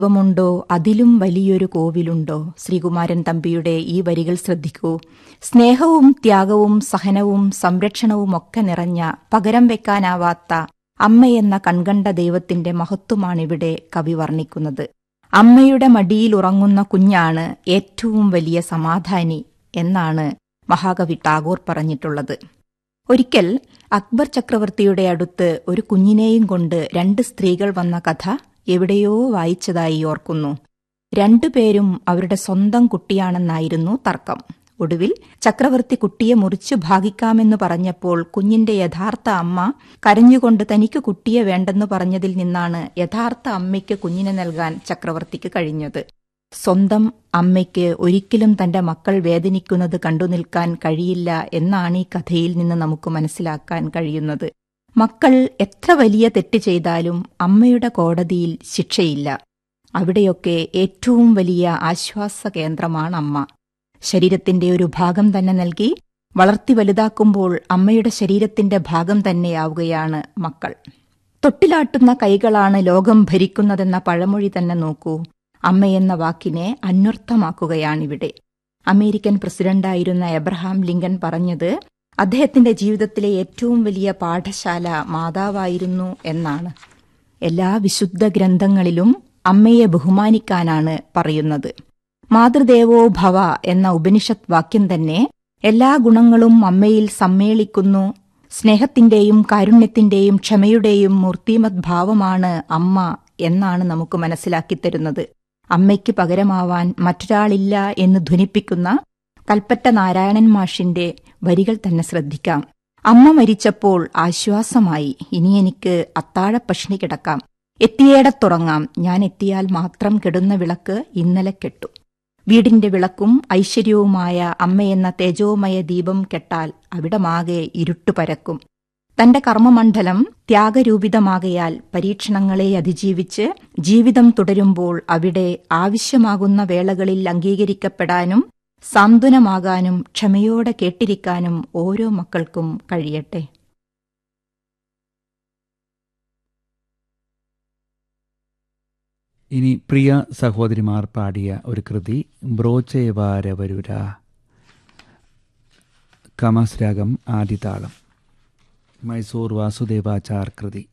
മുണ്ടോ അതിലും വലിയൊരു കോവിലുണ്ടോ ശ്രീകുമാരൻ തമ്പിയുടെ ഈ വരികൾ ശ്രദ്ധിക്കൂ സ്നേഹവും ത്യാഗവും സഹനവും സംരക്ഷണവുമൊക്കെ നിറഞ്ഞ പകരം വെക്കാനാവാത്ത അമ്മയെന്ന കൺകണ്ട ദൈവത്തിന്റെ മഹത്വമാണിവിടെ കവി വർണ്ണിക്കുന്നത് അമ്മയുടെ മടിയിൽ ഉറങ്ങുന്ന കുഞ്ഞാണ് ഏറ്റവും വലിയ സമാധാനി എന്നാണ് മഹാകവി ടാഗോർ പറഞ്ഞിട്ടുള്ളത് ഒരിക്കൽ അക്ബർ ചക്രവർത്തിയുടെ അടുത്ത് ഒരു കുഞ്ഞിനെയും കൊണ്ട് രണ്ട് സ്ത്രീകൾ വന്ന കഥ എവിടെയോ വായിച്ചതായി ഓർക്കുന്നു രണ്ടുപേരും അവരുടെ സ്വന്തം കുട്ടിയാണെന്നായിരുന്നു തർക്കം ഒടുവിൽ ചക്രവർത്തി കുട്ടിയെ മുറിച്ചു ഭാഗിക്കാമെന്ന് പറഞ്ഞപ്പോൾ കുഞ്ഞിന്റെ യഥാർത്ഥ അമ്മ കരഞ്ഞുകൊണ്ട് തനിക്ക് കുട്ടിയെ വേണ്ടെന്ന് പറഞ്ഞതിൽ നിന്നാണ് യഥാർത്ഥ അമ്മയ്ക്ക് കുഞ്ഞിനെ നൽകാൻ ചക്രവർത്തിക്ക് കഴിഞ്ഞത് സ്വന്തം അമ്മയ്ക്ക് ഒരിക്കലും തന്റെ മക്കൾ വേദനിക്കുന്നത് കണ്ടു നിൽക്കാൻ കഴിയില്ല എന്നാണ് ഈ കഥയിൽ നിന്ന് നമുക്ക് മനസ്സിലാക്കാൻ കഴിയുന്നത് മക്കൾ എത്ര വലിയ തെറ്റ് ചെയ്താലും അമ്മയുടെ കോടതിയിൽ ശിക്ഷയില്ല അവിടെയൊക്കെ ഏറ്റവും വലിയ ആശ്വാസ കേന്ദ്രമാണ് അമ്മ ശരീരത്തിന്റെ ഒരു ഭാഗം തന്നെ നൽകി വളർത്തി വലുതാക്കുമ്പോൾ അമ്മയുടെ ശരീരത്തിന്റെ ഭാഗം തന്നെയാവുകയാണ് മക്കൾ തൊട്ടിലാട്ടുന്ന കൈകളാണ് ലോകം ഭരിക്കുന്നതെന്ന പഴമൊഴി തന്നെ നോക്കൂ അമ്മയെന്ന വാക്കിനെ അന്വർത്ഥമാക്കുകയാണിവിടെ അമേരിക്കൻ പ്രസിഡന്റായിരുന്ന എബ്രഹാം ലിങ്കൻ പറഞ്ഞത് അദ്ദേഹത്തിന്റെ ജീവിതത്തിലെ ഏറ്റവും വലിയ പാഠശാല മാതാവായിരുന്നു എന്നാണ് എല്ലാ വിശുദ്ധ ഗ്രന്ഥങ്ങളിലും അമ്മയെ ബഹുമാനിക്കാനാണ് പറയുന്നത് മാതൃദേവോ ഭവ എന്ന ഉപനിഷത്ത് വാക്യം തന്നെ എല്ലാ ഗുണങ്ങളും അമ്മയിൽ സമ്മേളിക്കുന്നു സ്നേഹത്തിന്റെയും കാരുണ്യത്തിന്റെയും ക്ഷമയുടെയും മൂർത്തിമത് ഭാവമാണ് അമ്മ എന്നാണ് നമുക്ക് മനസ്സിലാക്കിത്തരുന്നത് അമ്മയ്ക്ക് പകരമാവാൻ മറ്റൊരാളില്ല എന്ന് ധ്വനിപ്പിക്കുന്ന കൽപ്പറ്റ നാരായണൻ മാഷിന്റെ വരികൾ തന്നെ ശ്രദ്ധിക്കാം അമ്മ മരിച്ചപ്പോൾ ആശ്വാസമായി ഇനി എനിക്ക് അത്താഴപ്പഷ്ണി കിടക്കാം എത്തിയേടത്തുറങ്ങാം ഞാൻ എത്തിയാൽ മാത്രം കെടുന്ന വിളക്ക് ഇന്നലെ കെട്ടു വീടിന്റെ വിളക്കും ഐശ്വര്യവുമായ അമ്മയെന്ന തേജോമയ ദീപം കെട്ടാൽ അവിടമാകെ ഇരുട്ടു പരക്കും തന്റെ കർമ്മമണ്ഡലം ത്യാഗരൂപിതമാകയാൽ പരീക്ഷണങ്ങളെ അതിജീവിച്ച് ജീവിതം തുടരുമ്പോൾ അവിടെ ആവശ്യമാകുന്ന വേളകളിൽ അംഗീകരിക്കപ്പെടാനും സാന്ത്വനമാകാനും ക്ഷമയോടെ കേട്ടിരിക്കാനും ഓരോ മക്കൾക്കും കഴിയട്ടെ ഇനി പ്രിയ സഹോദരിമാർ പാടിയ ഒരു കൃതി ബ്രോചേവാരവരുര കമസ്രാഗം ആദിതാളം മൈസൂർ വാസുദേവാചാർ കൃതി